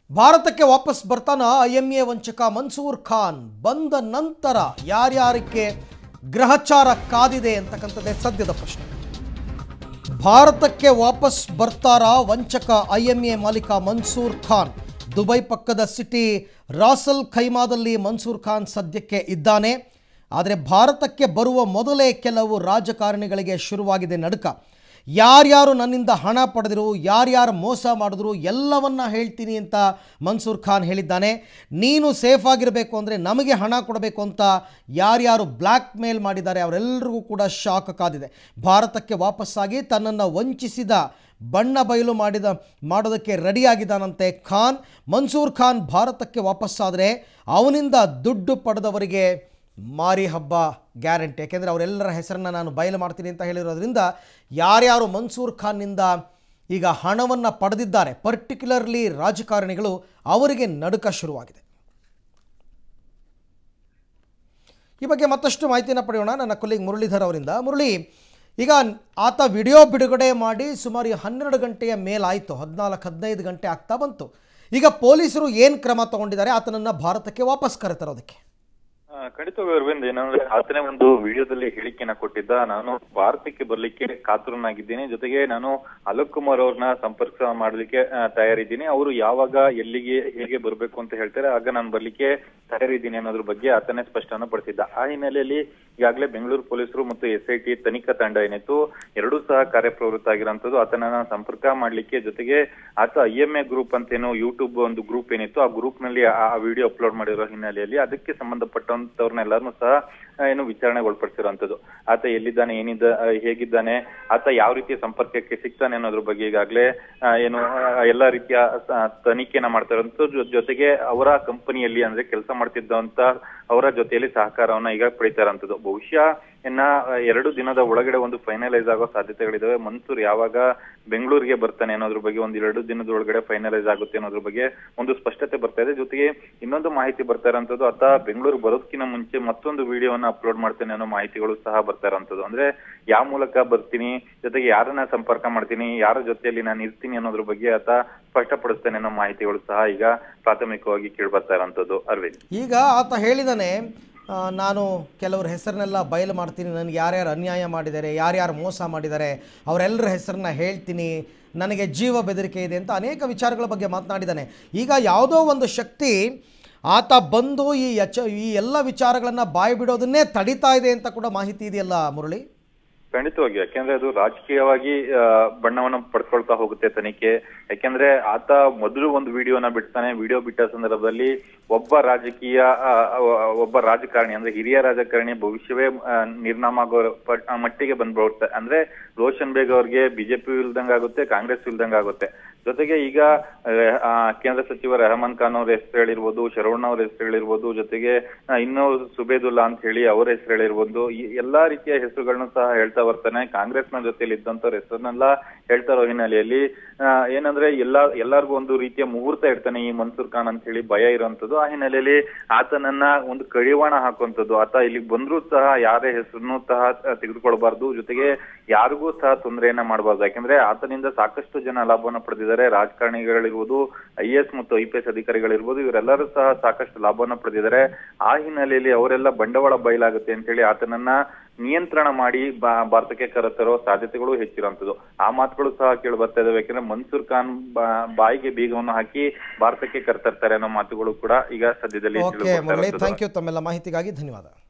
ಭಾರತಕ್ಕೆ ವಾಪಸ್ ಬರ್ತಾನ ಐ ಎಂ ಎ ವಂಚಕ ಮನ್ಸೂರ್ ಖಾನ್ ಬಂದ ನಂತರ ಯಾರ್ಯಾರಕ್ಕೆ ಗ್ರಹಚಾರ ಕಾದಿದೆ ಅಂತಕ್ಕಂಥದ್ದೇ ಸದ್ಯದ ಪ್ರಶ್ನೆ ಭಾರತಕ್ಕೆ ವಾಪಸ್ ಬರ್ತಾರಾ ವಂಚಕ ಐ ಎಂ ಎ ಮಾಲೀಕ ಮನ್ಸೂರ್ ಖಾನ್ ದುಬೈ ಪಕ್ಕದ ಸಿಟಿ ರಾಸಲ್ ಖೈಮಾದಲ್ಲಿ ಮನ್ಸೂರ್ ಖಾನ್ ಸದ್ಯಕ್ಕೆ ಇದ್ದಾನೆ ಆದರೆ ಭಾರತಕ್ಕೆ ಬರುವ ಮೊದಲೇ ಕೆಲವು ರಾಜಕಾರಣಿಗಳಿಗೆ ಶುರುವಾಗಿದೆ ನಡುಕ ಯಾರ್ಯಾರು ನನ್ನಿಂದ ಹಣ ಪಡೆದರು ಯಾರ್ಯಾರು ಮೋಸ ಮಾಡಿದ್ರು ಎಲ್ಲವನ್ನ ಹೇಳ್ತೀನಿ ಅಂತ ಮನ್ಸೂರ್ ಖಾನ್ ಹೇಳಿದ್ದಾನೆ ನೀನು ಸೇಫ್ ಆಗಿರಬೇಕು ಅಂದರೆ ನಮಗೆ ಹಣ ಕೊಡಬೇಕು ಅಂತ ಯಾರ್ಯಾರು ಬ್ಲ್ಯಾಕ್ ಮೇಲ್ ಮಾಡಿದ್ದಾರೆ ಅವರೆಲ್ಲರಿಗೂ ಕೂಡ ಶಾಕ್ ಕಾದಿದೆ ಭಾರತಕ್ಕೆ ವಾಪಸ್ಸಾಗಿ ತನ್ನನ್ನು ವಂಚಿಸಿದ ಬಣ್ಣ ಬಯಲು ಮಾಡಿದ ಮಾಡೋದಕ್ಕೆ ರೆಡಿಯಾಗಿದ್ದಾನಂತೆ ಖಾನ್ ಮನ್ಸೂರ್ ಖಾನ್ ಭಾರತಕ್ಕೆ ವಾಪಸ್ಸಾದರೆ ಅವನಿಂದ ದುಡ್ಡು ಪಡೆದವರಿಗೆ ಮಾರಿ ಹಬ್ಬ ಗ್ಯಾರಂಟಿ ಯಾಕೆಂದರೆ ಅವರೆಲ್ಲರ ಹೆಸರನ್ನು ನಾನು ಬಯಲು ಮಾಡ್ತೀನಿ ಅಂತ ಹೇಳಿರೋದ್ರಿಂದ ಯಾರ್ಯಾರು ಮನ್ಸೂರ್ ಖಾನ್ನಿಂದ ಈಗ ಹಣವನ್ನು ಪಡೆದಿದ್ದಾರೆ ಪರ್ಟಿಕ್ಯುಲರ್ಲಿ ರಾಜಕಾರಣಿಗಳು ಅವರಿಗೆ ನಡುಕ ಶುರುವಾಗಿದೆ ಈ ಬಗ್ಗೆ ಮತ್ತಷ್ಟು ಮಾಹಿತಿಯನ್ನು ಪಡೆಯೋಣ ನನ್ನ ಕೊಲ್ಲಿಗ್ ಮುರಳೀಧರ್ ಅವರಿಂದ ಮುರಳಿ ಈಗ ಆತ ವಿಡಿಯೋ ಬಿಡುಗಡೆ ಮಾಡಿ ಸುಮಾರು ಹನ್ನೆರಡು ಗಂಟೆಯ ಮೇಲಾಯಿತು ಹದಿನಾಲ್ಕು ಹದಿನೈದು ಗಂಟೆ ಆಗ್ತಾ ಬಂತು ಈಗ ಪೊಲೀಸರು ಏನು ಕ್ರಮ ತಗೊಂಡಿದ್ದಾರೆ ಆತನನ್ನು ಭಾರತಕ್ಕೆ ವಾಪಸ್ ಕರೆತರೋದಕ್ಕೆ ಆ, ಖಂಡಿತವಾಗಿ ಅರವಿಂದ್ ಏನಂದ್ರೆ ಆತನೇ ಒಂದು ವಿಡಿಯೋದಲ್ಲಿ ಹೇಳಿಕೆನ ಕೊಟ್ಟಿದ್ದ ನಾನು ಭಾರತಕ್ಕೆ ಬರ್ಲಿಕ್ಕೆ ಕಾತುರನಾಗಿದ್ದೀನಿ ಜೊತೆಗೆ ನಾನು ಅಲೋಕ್ ಕುಮಾರ್ ಅವ್ರನ್ನ ಸಂಪರ್ಕ ಮಾಡ್ಲಿಕ್ಕೆ ಆ, ತಯಾರಿದ್ದೀನಿ ಅವರು ಯಾವಾಗ ಎಲ್ಲಿಗೆ ಹೇಗೆ ಬರ್ಬೇಕು ಅಂತ ಹೇಳ್ತಾರೆ ಆಗ ನಾನು ಬರ್ಲಿಕ್ಕೆ ತಯಾರಿದ್ದೀನಿ ಅನ್ನೋದ್ರ ಬಗ್ಗೆ ಆತನೇ ಸ್ಪಷ್ಟನ ಪಡಿಸಿದ್ದ ಆ ಹಿನ್ನೆಲೆಯಲ್ಲಿ ಈಗಾಗಲೇ ಬೆಂಗಳೂರು ಪೊಲೀಸರು ಮತ್ತು ಎಸ್ ಐ ಟಿ ತನಿಖಾ ತಂಡ ಏನಿತ್ತು ಎರಡೂ ಸಹ ಕಾರ್ಯಪ್ರವೃತ್ತ ಆಗಿರೋಂಥದ್ದು ಆತನನ್ನ ಸಂಪರ್ಕ ಮಾಡ್ಲಿಕ್ಕೆ ಜೊತೆಗೆ ಆತ ಐ ಎಂ ಎ ಗ್ರೂಪ್ ಅಂತೇನೋ ಯೂಟ್ಯೂಬ್ ಒಂದು ಗ್ರೂಪ್ ಏನಿತ್ತು ಆ ಗ್ರೂಪ್ ನಲ್ಲಿ ಆ ವಿಡಿಯೋ ಅಪ್ಲೋಡ್ ಮಾಡಿರೋ ಹಿನ್ನೆಲೆಯಲ್ಲಿ ಅದಕ್ಕೆ ಸಂಬಂಧಪಟ್ಟಂತವ್ರನ್ನೆಲ್ಲರನ್ನೂ ಸಹ ಆ, ಏನು ವಿಚಾರಣೆಗೆ ಒಳಪಡಿಸಿರೋಂಥದ್ದು ಆತ ಎಲ್ಲಿದ್ದಾನೆ ಏನಿದ್ದ ಆ, ಹೇಗಿದ್ದಾನೆ ಆತ ಯಾವ ರೀತಿಯ ಸಂಪರ್ಕಕ್ಕೆ ಸಿಗ್ತಾನೆ ಅನ್ನೋದ್ರ ಬಗ್ಗೆ ಈಗಾಗಲೇ ಆ, ಏನು ಆ, ಎಲ್ಲಾ ರೀತಿಯ ಸ- ತನಿಖೆನ ಮಾಡ್ತಾ ಇರೋಂಥದ್ದು ಜೊ- ಜೊತೆಗೆ ಅವರ ಕಂಪನಿಯಲ್ಲಿ ಅಂದ್ರೆ ಕೆಲಸ ಮಾಡ್ತಿದ್ದಂತ ಅವರ ಜೊತೆಯಲ್ಲಿ ಸಹಕಾರವನ್ನ ಈಗ ಪಡಿತಾ ಇರೋಂಥದ್ದು ಬಹುಶಃ ಇನ್ನ ಆ, ಎರಡು ದಿನದ ಒಳಗಡೆ ಒಂದು ಫೈನಲೈಸ್ ಆಗೋ ಸಾಧ್ಯತೆಗಳಿದಾವೆ ಮನ್ಸೂರ್ ಯಾವಾಗ ಬೆಂಗಳೂರಿಗೆ ಬರ್ತಾನೆ ಅನ್ನೋದ್ರ ಬಗ್ಗೆ ಒಂದು ಎರಡು ದಿನದ ಒಳಗಡೆ ಫೈನಲೈಸ್ ಆಗುತ್ತೆ ಅನ್ನೋದ್ರ ಬಗ್ಗೆ ಒಂದು ಸ್ಪಷ್ಟತೆ ಬರ್ತಾ ಇದೆ ಜೊತೆಗೆ ಇನ್ನೊಂದು ಮಾಹಿತಿ ಬರ್ತಾ ಇರೋಂಥದ್ದು ಆತ ಬೆಂಗಳೂರು ಬರೋದಕ್ಕಿಂತ ಮುಂಚೆ ಮತ್ತೊಂದು ವಿಡಿಯೋನ ಅಪ್ಲೋಡ್ ಮಾಡ್ತೇನೆ ಅನ್ನೋ ಮಾಹಿತಿಗಳು ಸಹ ಬರ್ತಾ ಇರೋಂಥದ್ದು ಅಂದ್ರೆ ಯಾವ ಮೂಲಕ ಬರ್ತೀನಿ ಜೊತೆಗೆ ಯಾರನ್ನ ಸಂಪರ್ಕ ಮಾಡ್ತೀನಿ ಯಾರ ಜೊತೆಯಲ್ಲಿ ನಾನು ಇರ್ತೀನಿ ಅನ್ನೋದ್ರ ಬಗ್ಗೆ ಆತ ಸ್ಪಷ್ಟಪಡಿಸ್ತೇನೆ ಅನ್ನೋ ಮಾಹಿತಿಗಳು ಸಹ ಈಗ ಪ್ರಾಥಮಿಕವಾಗಿ ಕೇಳಿ ಬರ್ತಾ ಇರೋಂಥದ್ದು ಅರವಿಂದ್ ಈಗ ಆತ ಹೇಳಿದಾನೆ ಆ, ನಾನು ಕೆಲವ್ರ ಹೆಸರನ್ನೆಲ್ಲ ಬಯಲು ಮಾಡ್ತೀನಿ ನನಗೆ ಯಾರ್ಯಾರು ಅನ್ಯಾಯ ಮಾಡಿದ್ದಾರೆ ಯಾರ್ಯಾರು ಮೋಸ ಮಾಡಿದ್ದಾರೆ ಅವರೆಲ್ಲರ ಹೆಸರನ್ನ ಹೇಳ್ತೀನಿ ನನಗೆ ಜೀವ ಬೆದರಿಕೆ ಇದೆ ಅಂತ ಅನೇಕ ವಿಚಾರಗಳ ಬಗ್ಗೆ ಮಾತನಾಡಿದ್ದಾನೆ ಈಗ ಯಾವುದೋ ಒಂದು ಶಕ್ತಿ ಆತ ಬಂದು ಈ ಯಚ ಈ ಎಲ್ಲ ವಿಚಾರಗಳನ್ನು ಬಾಯಿ ಬಿಡೋದನ್ನೇ ತಡಿತಾ ಇದೆ ಅಂತ ಕೂಡ ಮಾಹಿತಿ ಇದೆಯಲ್ಲ ಮುರಳಿ ಖಂಡಿತವಾಗಿ ಯಾಕೆಂದ್ರೆ ಅದು ರಾಜಕೀಯವಾಗಿ ಆ, ಬಣ್ಣವನ್ನ ಪಡ್ಕೊಳ್ತಾ ಹೋಗುತ್ತೆ ತನಿಖೆ ಯಾಕೆಂದ್ರೆ ಆತ ಮೊದಲು ಒಂದು ವಿಡಿಯೋನ ಬಿಡ್ತಾನೆ ವಿಡಿಯೋ ಬಿಟ್ಟ ಸಂದರ್ಭದಲ್ಲಿ ಒಬ್ಬ ರಾಜಕೀಯ ಆ, ಆ, ಒಬ್ಬ ರಾಜಕಾರಣಿ ಅಂದ್ರೆ ಹಿರಿಯ ರಾಜಕಾರಣಿ ಭವಿಷ್ಯವೇ ಆ, ನಿರ್ನಾಮ ಆಗೋ ಪ- ಆ ಮಟ್ಟಿಗೆ ಬಂದ್ಬಿಡುತ್ತೆ ಅಂದ್ರೆ ರೋಷನ್ ಬೇಗ್ ಅವ್ರಿಗೆ ಬಿಜೆಪಿ ಇಲ್ದಂಗಾಗುತ್ತೆ ಕಾಂಗ್ರೆಸ್ ಇಲ್ದಂಗಾಗುತ್ತೆ ಜೊತೆಗೆ ಈಗ ಆ, ಕೇಂದ್ರ ಸಚಿವ ರೆಹಮಾನ್ ಖಾನ್ ಅವ್ರ ಹೆಸರು ಹೇಳಿರ್ಬೋದು ಶರವಣ ಅವ್ರ ಹೆಸರು ಹೇಳಿರ್ಬೋದು ಜೊತೆಗೆ ಆ, ಇನ್ನೂ ಸುಬೇದುಲ್ಲಾ ಅಂತ ಹೇಳಿ ಅವ್ರ ಹೆಸರು ಹೇಳಿರ್ಬೋದು ಈ ಎಲ್ಲಾ ರೀತಿಯ ಹೆಸರುಗಳನ್ನ ಸಹ ಹೇಳ್ತಾ ಬರ್ತಾನೆ ಕಾಂಗ್ರೆಸ್ನ ಜೊತೆಲಿ ಇದ್ದಂತವ್ರ ಹೆಸರನ್ನೆಲ್ಲ ಹೇಳ್ತಾ ಇರೋ ಹಿನ್ನೆಲೆಯಲ್ಲಿ ಆ, ಏನಂದ್ರೆ ಎಲ್ಲಾ ಎಲ್ಲಾರ್ಗು ಒಂದು ರೀತಿಯ ಮುಹೂರ್ತ ಇಡ್ತಾನೆ ಈ ಮನ್ಸೂರ್ ಖಾನ್ ಅಂತ ಹೇಳಿ ಭಯ ಇರುವಂತದ್ದು ಆ ಹಿನ್ನೆಲೆಯಲ್ಲಿ ಆತನನ್ನ ಒಂದು ಕಡಿವಾಣ ಹಾಕುವಂತದ್ದು ಆತ ಇಲ್ಲಿಗೆ ಬಂದ್ರೂ ಸಹ ಯಾರೇ ಹೆಸರನ್ನು ಸಹ ತೆಗೆದುಕೊಳ್ಬಾರ್ದು ಜೊತೆಗೆ ಯಾರಿಗೂ ಸಹ ತೊಂದರೆಯನ್ನ ಮಾಡಬಾರ್ದು ಯಾಕಂದ್ರೆ ಆತನಿಂದ ಸಾಕಷ್ಟು ಜನ ಲಾಭವನ್ನ ಪಡೆದಿದ್ದಾರೆ ರಾಜಕಾರಣಿಗಳಿರ್ಬೋದು ಐ ಎಸ್ ಮತ್ತು ಐ ಪಿ ಎಸ್ ಅಧಿಕಾರಿಗಳಿರ್ಬೋದು ಇವರೆಲ್ಲರೂ ಸಹ ಸಾಕಷ್ಟು ಲಾಭವನ್ನ ಪಡೆದಿದ್ದಾರೆ ಆ ಹಿನ್ನೆಲೆಯಲ್ಲಿ ಅವರೆಲ್ಲ ಬಂಡವಾಳ ಬಯಲಾಗುತ್ತೆ ಅಂತ ಹೇಳಿ ಆತನನ್ನ ನಿಯಂತ್ರಣ ಮಾಡಿ ಬಾ- ಭಾರತಕ್ಕೆ ಕರೆತರೋ ಸಾಧ್ಯತೆಗಳು ಹೆಚ್ಚಿರುವಂತದ್ದು ಆ ಮಾತುಗಳು ಸಹ ಕೇಳಿ ಬರ್ತಾ ಇದಾವೆ ಯಾಕಂದ್ರೆ ಮನ್ಸೂರ್ ಖಾನ್ ಬಾ- ಬಾಯಿಗೆ ಬೀಗವನ್ನು ಹಾಕಿ ಭಾರತಕ್ಕೆ ಕರೆತರ್ತಾರೆ ಅನ್ನೋ ಮಾತುಗಳು ಕೂಡ ಈಗ ಸದ್ಯದಲ್ಲಿ ಓಕೆ ತಿಳಿದು ಬರ್ತಾ ಮುರಳಿ ಇರುವಂತದ್ದು. ಥ್ಯಾಂಕ್ ಯು ತಮ್ಮೆಲ್ಲ ಮಾಹಿತಿಗಾಗಿ ಧನ್ಯವಾದ